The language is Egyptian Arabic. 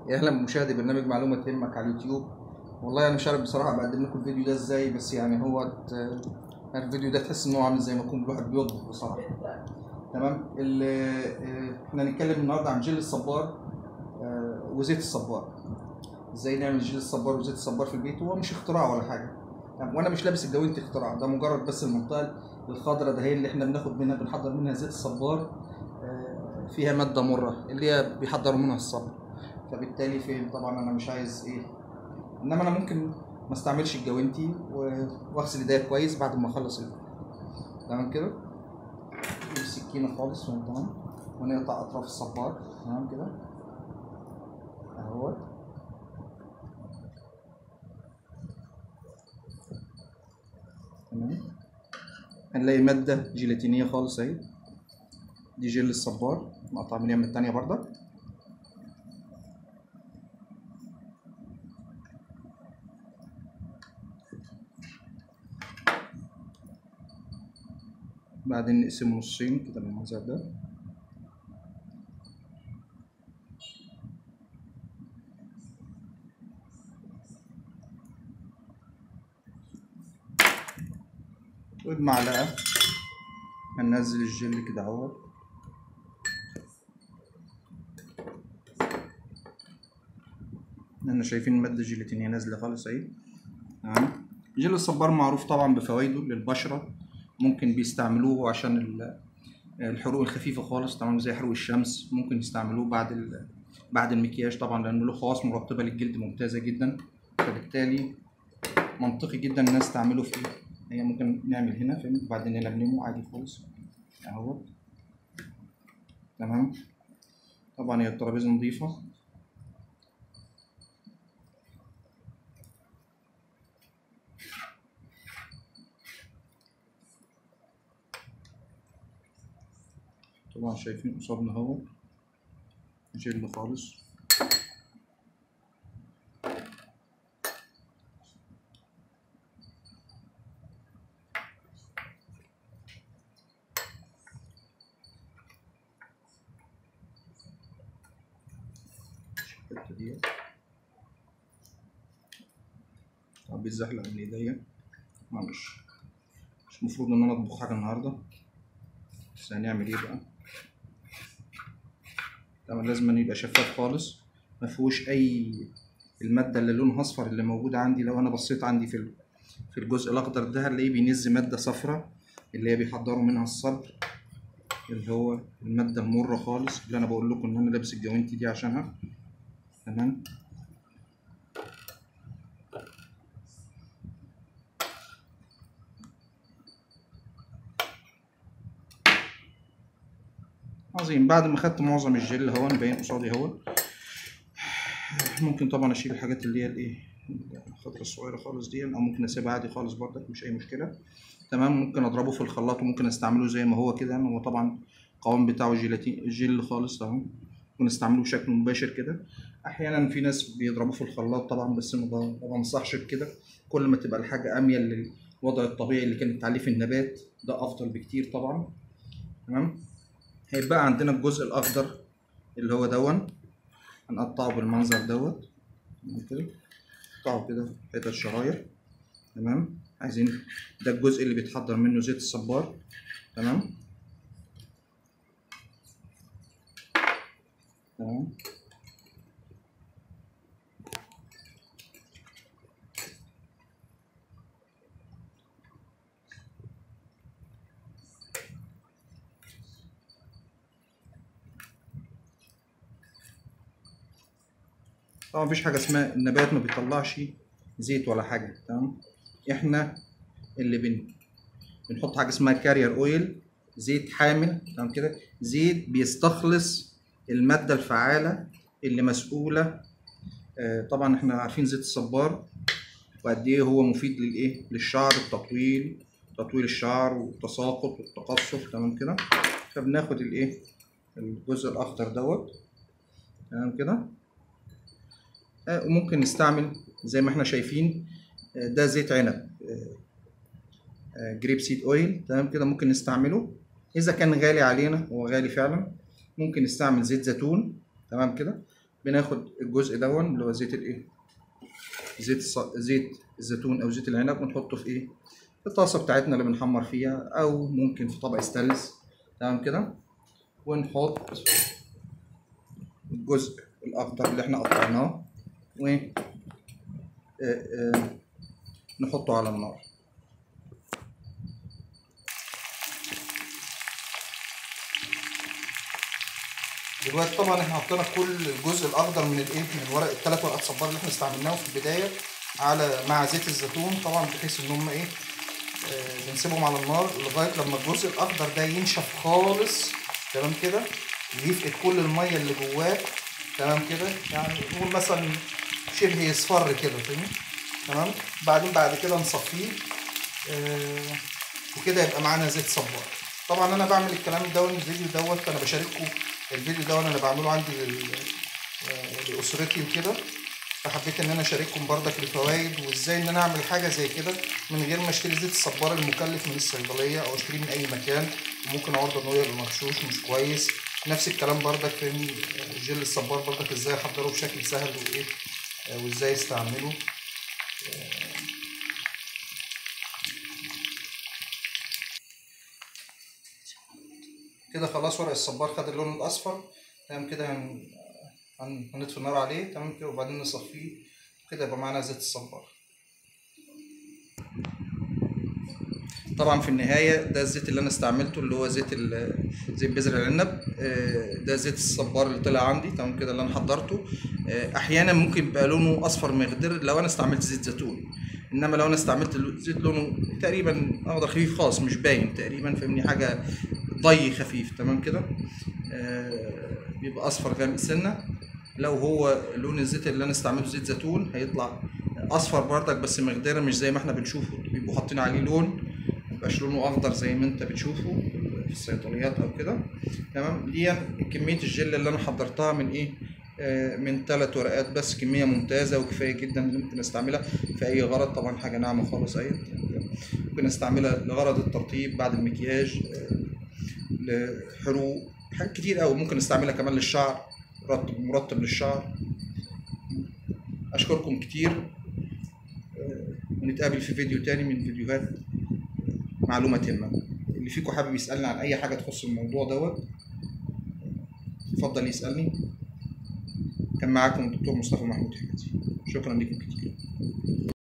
يا اهلا بمشاهدي برنامج معلومه تهمك على اليوتيوب والله انا مش عارف بصراحه بقدم لكم الفيديو ده ازاي بس يعني هو ت- الفيديو ده تحس ان هو عامل زي ما يكون الواحد بيطبخ بصراحه تمام ال- آه، احنا هنتكلم النهارده عن جل الصبار آه، وزيت الصبار ازاي نعمل جل الصبار وزيت الصبار في البيت هو مش اختراع ولا حاجه تمام؟ وانا مش لابس الجوانت اختراع ده مجرد بس المنطقه الخضراء ده هي اللي احنا بناخد منها بنحضر منها زيت الصبار آه، فيها ماده مره اللي هي بيحضروا منها الصبر فبالتالي فين طبعا انا مش عايز ايه انما انا ممكن ما استعملش الجوانتي و- واغسل ايديا كويس بعد ما اخلص الفيديو تمام كده نجيب السكينه خالص تمام ونقطع اطراف الصبار تمام كده اهوت تمام هنلاقي ماده جيلاتينيه خالص اهي دي جل الصبار مقطع من اليمين التانية برضه بعدين نقسمه نصين كده بالمنظر ده وبمعلقة هننزل الجل كده اهو احنا شايفين المادة الجيلاتينية نازلة خالص اهي تمام جل الصبار معروف طبعا بفوائده للبشرة ممكن بيستعملوه عشان ال- الحروق الخفيفة خالص تمام زي حروق الشمس ممكن يستعملوه بعد ال... بعد المكياج طبعا لأنه له خواص مرطبة للجلد ممتازة جدا فبالتالي منطقي جدا الناس تعمله في ايه هي ممكن نعمل هنا فاهم وبعدين نلملمه عادي خالص اهو تمام طبعا هي الترابيزة نظيفة طبعا شايفين قصادنا اهو جل خالص الحتة دي طب بيتزحلق من ايديا معلش مش المفروض ان انا اطبخ حاجة النهاردة بس هنعمل ايه بقى طبعا لازم أن يبقى شفاف خالص ما فيهوش اي الماده اللي لونها اصفر اللي موجوده عندي لو انا بصيت عندي في ال- في الجزء الاخضر ده هنلاقيه بينز ماده صفراء اللي هي بيحضروا منها الصبر اللي هو الماده المره خالص اللي انا بقول لكم ان انا لابس الجوانتي دي عشانها تمام عظيم بعد ما خدت معظم الجل اهو باين قصادي اهو ممكن طبعا اشيل الحاجات اللي هي الايه الخطره الصغيره خالص دي او ممكن اسيبها عادي خالص برضك مش اي مشكله تمام ممكن اضربه في الخلاط وممكن استعمله زي ما هو كده يعني هو طبعا القوام بتاعه جيلاتين جل خالص اهو ممكن استعمله بشكل مباشر كده احيانا في ناس بيضربوه في الخلاط طبعا بس ما ب- ما بنصحش بكده كل ما تبقى الحاجه اميل للوضع الطبيعي اللي كانت عليه في النبات ده افضل بكتير طبعا تمام هيبقى عندنا الجزء الاخضر اللي هو دون هنقطعه بالمنظر دوت تمام كده نقطعه كده حتت شرايح تمام عايزين ده الجزء اللي بيتحضر منه زيت الصبار تمام تمام طبعا مفيش حاجه اسمها النبات ما بيطلعش زيت ولا حاجه تمام احنا اللي بن بنحط حاجه اسمها كارير اويل زيت حامل تمام كده زيت بيستخلص الماده الفعاله اللي مسؤوله آه، طبعا احنا عارفين زيت الصبار وقد ايه هو مفيد للايه للشعر التطويل تطويل الشعر والتساقط والتقصف تمام كده فبناخد الايه الجزء الاخضر دوت تمام كده آه، وممكن نستعمل زي ما احنا شايفين آه، ده زيت عنب جريب سيد اويل تمام كده ممكن نستعمله اذا كان غالي علينا هو غالي فعلا ممكن نستعمل زيت زيتون تمام كده بناخد الجزء دون اللي هو زيت الايه زيت الص... زيت الزيتون او زيت العنب ونحطه في ايه في الطاسه بتاعتنا اللي بنحمر فيها او ممكن في طبق ستانلس تمام كده ونحط الجزء الاخضر اللي احنا قطعناه و آه، آه، نحطه على النار دلوقتي طبعا احنا حطينا كل الجزء الاخضر من الايه من الورق الثلاث ورقات صبار اللي احنا استعملناهم في البدايه على مع زيت الزيتون طبعا بحيث ان هم ايه آه بنسيبهم على النار لغايه لما الجزء الاخضر ده ينشف خالص تمام كده يفقد كل الميه اللي جواه تمام كده يعني نقول مثلا شبه يصفر كده فاهمني تمام بعدين بعد كده نصفيه آه وكده يبقى معانا زيت صبار طبعا انا بعمل الكلام ده الفيديو دوت انا بشارككم الفيديو ده انا بعمله عندي لل- آه، لاسرتي وكده فحبيت ان انا اشارككم برضك الفوائد وازاي ان انا اعمل حاجه زي كده من غير ما اشتري زيت الصبار المكلف من الصيدليه او اشتريه من اي مكان وممكن اعرضه ان هو يبقى مغشوش مش كويس نفس الكلام برضك في جل الصبار برضك ازاي احضره بشكل سهل وايه آه، وازاي استعمله كده خلاص ورق الصبار خد اللون الاصفر تمام كده هن... هن... هنطفي النار عليه تمام كده وبعدين نصفيه كده يبقى معانا زيت الصبار طبعا في النهايه ده الزيت اللي انا استعملته اللي هو زيت ال... زيت بذر العنب آه، ده زيت الصبار اللي طلع عندي تمام كده اللي انا حضرته آه، احيانا ممكن يبقى لونه اصفر مخضر لو انا استعملت زيت زيتون انما لو انا استعملت زيت لونه تقريبا اخضر خفيف خالص مش باين تقريبا فاهمني حاجه ضي خفيف تمام كده آه، بيبقى اصفر غامق سنه لو هو لون الزيت اللي انا استعملته زيت زيتون هيطلع اصفر بردك بس مخضره مش زي ما احنا بنشوفه بيبقوا حاطين عليه لون مبقاش لونه اخضر زي ما انت بتشوفه في الصيدليات او كده تمام دي كميه الجل اللي انا حضرتها من ايه آه، من ثلاث ورقات بس كميه ممتازه وكفايه جدا ممكن استعملها في اي غرض طبعا حاجه ناعمه خالص اهي ممكن استعملها لغرض الترطيب بعد المكياج آه، لحروق حاجات كتير قوي ممكن استعملها كمان للشعر مرطب مرطب للشعر اشكركم كتير آه، ونتقابل في فيديو تاني من فيديوهات معلومة تهمة اللي فيكم حابب يسألني عن أي حاجة تخص الموضوع دوت اتفضل يسألني كان معاكم الدكتور مصطفى محمود حمدي شكرا لكم كتير